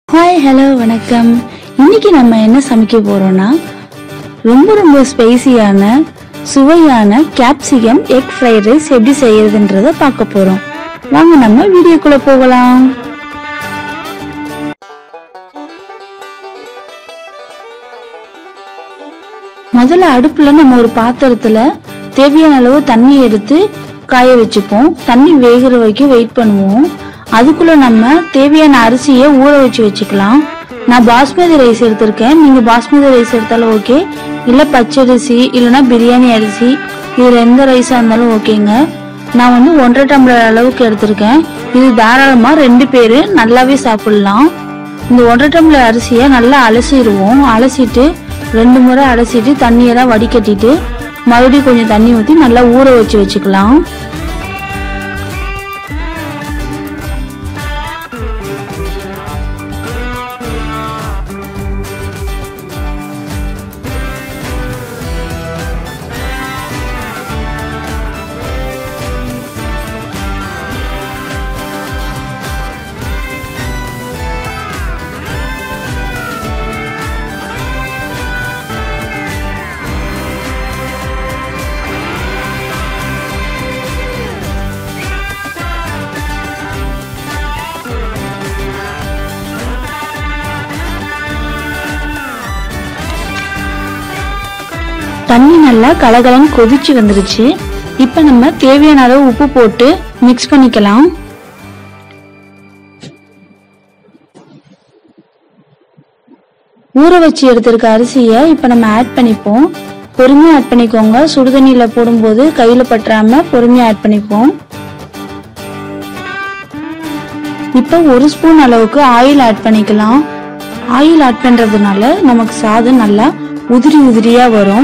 hi hello வணக்கம் இன்னைக்கு நம்ம என்ன சமைக்க போறோம்னா ரொம்ப ரொம்ப ஸ்பைசியான சுவையான கேப்சிகம் எக் ஃப்ரைட் ரைஸ் எப்படி செய்யறதுன்றத பார்க்க போறோம் வாங்க நம்ம வீடியோக்குள்ள போகலாம் முதல்ல அடுப்புல நம்ம ஒரு பாத்திரத்துல தேவையான அளவு தண்ணி எடுத்து காய வச்சுப்போம் தண்ணி வேகிற வரைக்கும் வெயிட் பண்ணுவோம் அதுக்குள்ள நம்ம தேவையான அரிசியை ஊற வச்சு வச்சுக்கலாம் நான் பாஸ்மதி ரைஸ் எடுத்திருக்கேன் நீங்க பாஸ்மதி ரைஸ் எடுத்தாலும் ஓகே இல்ல பச்சரிசி இல்லைன்னா பிரியாணி அரிசி இதுல எந்த ரைஸா இருந்தாலும் ஓகேங்க நான் வந்து ஒன்றரை டம்ளர் அளவுக்கு எடுத்திருக்கேன் இது தாராளமா ரெண்டு பேரு நல்லாவே சாப்பிடலாம் இந்த ஒன்றரை டம்ளர் அரிசியை நல்லா அலசிடுவோம் அலசிட்டு ரெண்டு முறை அலசிட்டு தண்ணியெல்லாம் வடிகட்டிட்டு மறுபடியும் கொஞ்சம் தண்ணி ஊற்றி நல்லா ஊற வச்சு வச்சுக்கலாம் தண்ணி நல்லா கலகலன்னு கொதிச்சு வந்துருச்சு இப்போ நம்ம தேவையான அளவு உப்பு போட்டு மிக்ஸ் பண்ணிக்கலாம் ஊற வச்சு எடுத்திருக்க அரிசியை இப்போ நம்ம ஆட் பண்ணிப்போம் பொறுமையா ஆட் பண்ணிக்கோங்க சுடுதண்ணியில போடும்போது கையில பற்றாம பொறுமையா ஆட் பண்ணிப்போம் இப்போ ஒரு ஸ்பூன் அளவுக்கு ஆயில் ஆட் பண்ணிக்கலாம் ஆயில் ஆட் பண்றதுனால நமக்கு சாதம் நல்லா உதிரி உதிரியா வரும்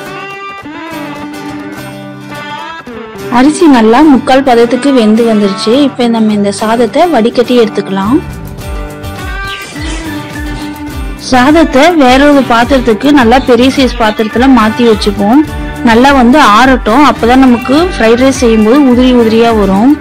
அரிசி நல்லா முக்கால் பதத்துக்கு வெந்து வந்துருச்சு இப்போ நம்ம இந்த சாதத்தை வடிகட்டி எடுத்துக்கலாம் சாதத்தை வேற ஒரு பாத்திரத்துக்கு நல்லா பெரிய சைஸ் பாத்திரத்துல மாத்தி வச்சுப்போம் நல்லா வந்து ஆறட்டும் அப்பதான் நமக்கு ஃப்ரைட் ரைஸ் செய்யும்போது உதிரி உதிரியா வரும்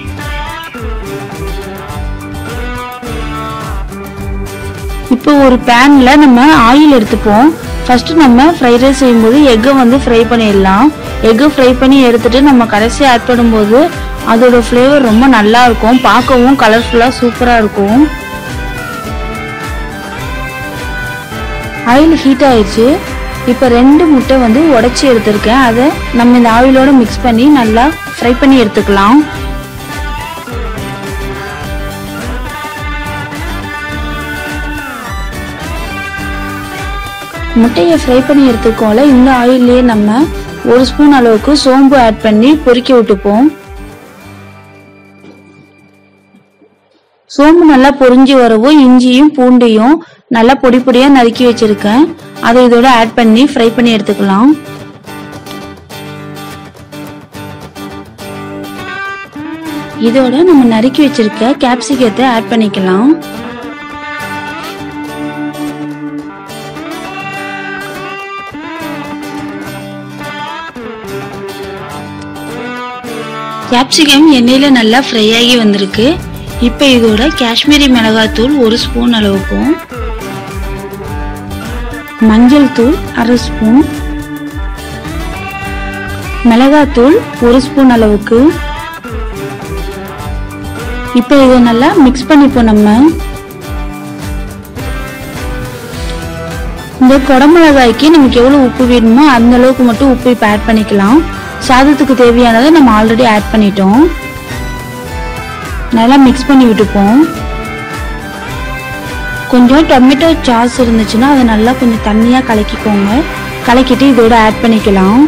இப்போ ஒரு பேன்ல நம்ம ஆயில் எடுத்துப்போம் ஃபர்ஸ்ட் நம்ம ஃப்ரைட் ரைஸ் செய்யும்போது எக்கை வந்து ஃப்ரை பண்ணிடலாம் எக்கு ஃப்ரை பண்ணி எடுத்துட்டு நம்ம கடைசி ஆட் பண்ணும்போது அதோட ஃப்ளேவர் ரொம்ப நல்லா இருக்கும் பார்க்கவும் கலர்ஃபுல்லாக சூப்பராக இருக்கும் ஆயில் ஹீட் ஆயிடுச்சு இப்போ ரெண்டு முட்டை வந்து உடைச்சி எடுத்திருக்கேன் அதை நம்ம இந்த ஆயிலோட மிக்ஸ் பண்ணி நல்லா ஃப்ரை பண்ணி எடுத்துக்கலாம் முட்டையை ஃப்ரை பண்ணி எடுத்துக்கோல இந்த ஆயிலே நம்ம ஒரு ஸ்பூன் அளவுக்கு சோம்பு ஆட் பண்ணி பொரிக்க விட்டுப்போம் சோம்பு நல்லா பொரிஞ்சு வரவும் இஞ்சியும் பூண்டையும் நல்லா பொடி பொடியா நறுக்கி வச்சிருக்கேன் அதை இதோட ஆட் பண்ணி ஃப்ரை பண்ணி எடுத்துக்கலாம் இதோட நம்ம நறுக்கி வச்சிருக்க கேப்சிகத்தை ஆட் பண்ணிக்கலாம் கேப்சிகம் எண்ணெயில நல்லா ஃப்ரை ஆகி வந்திருக்கு இப்போ இதோட காஷ்மீரி மிளகாத்தூள் ஒரு ஸ்பூன் அளவுக்கும் மஞ்சள் தூள் அரை ஸ்பூன் மிளகாத்தூள் ஒரு ஸ்பூன் அளவுக்கு இப்போ இதை நல்லா மிக்ஸ் பண்ணிப்போம் நம்ம இந்த குடமிளகாய்க்கு நமக்கு எவ்வளவு உப்பு வேணுமோ அந்த அளவுக்கு மட்டும் உப்பு இப்போ ஆட் பண்ணிக்கலாம் சாதத்துக்கு தேவையானதை நம்ம ஆல்ரெடி ஆட் பண்ணிட்டோம் நல்லா மிக்ஸ் பண்ணி விட்டுப்போம் கொஞ்சம் டொமேட்டோ சாஸ் இருந்துச்சுன்னா அதை நல்லா கொஞ்சம் தண்ணியாக கலக்கிக்கோங்க கலக்கிட்டு இதோட ஆட் பண்ணிக்கலாம்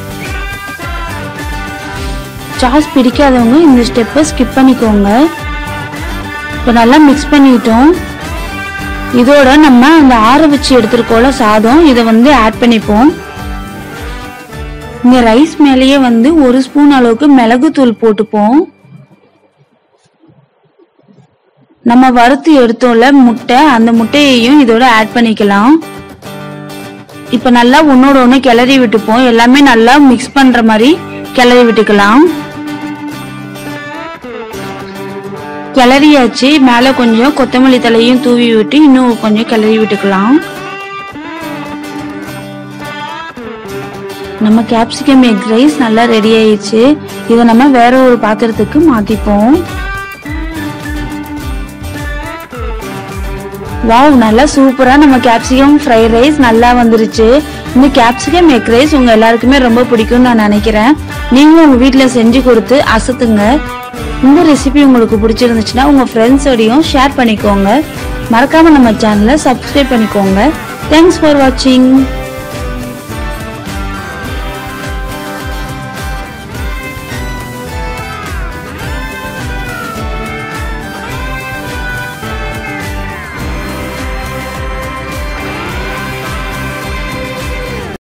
சாஸ் பிடிக்காதவங்க இந்த ஸ்டெப்பை ஸ்கிப் பண்ணிக்கோங்க இப்போ நல்லா மிக்ஸ் பண்ணிட்டோம் இதோட நம்ம அந்த ஆற வச்சு எடுத்துருக்கோல சாதம் இதை வந்து ஆட் பண்ணிப்போம் இந்த ரைஸ் மேலேயே வந்து ஒரு ஸ்பூன் அளவுக்கு மிளகுத்தூள் போட்டுப்போம் நம்ம வறுத்து எடுத்தோம்ல முட்டை அந்த முட்டையையும் இதோட ஆட் பண்ணிக்கலாம் இப்ப நல்லா ஒன்னோட ஒண்ணு கிளறி விட்டுப்போம் எல்லாமே நல்லா மிக்ஸ் பண்ற மாதிரி கிளறி விட்டுக்கலாம் கிளறியாச்சு மேலே கொஞ்சம் கொத்தமல்லி தலையும் தூவி விட்டு இன்னும் கொஞ்சம் கிளறி விட்டுக்கலாம் நம்ம கேப்சிகம் எக் ரைஸ் நல்லா ரெடி ஆயிடுச்சு இதை நம்ம வேற ஒரு பாத்திரத்துக்கு மாத்திப்போம் வாவ் நல்லா சூப்பரா நம்ம கேப்சிகம் ஃப்ரைட் ரைஸ் நல்லா வந்துருச்சு இந்த கேப்சிகம் எக் ரைஸ் உங்க எல்லாருக்குமே ரொம்ப பிடிக்கும்னு நான் நினைக்கிறேன் நீங்களும் உங்க வீட்ல செஞ்சு கொடுத்து அசத்துங்க இந்த ரெசிபி உங்களுக்கு பிடிச்சிருந்துச்சுன்னா உங்க ஃப்ரெண்ட்ஸோடையும் ஷேர் பண்ணிக்கோங்க மறக்காம நம்ம சேனலை சப்ஸ்கிரைப் பண்ணிக்கோங்க தேங்க்ஸ் ஃபார் வாட்சிங்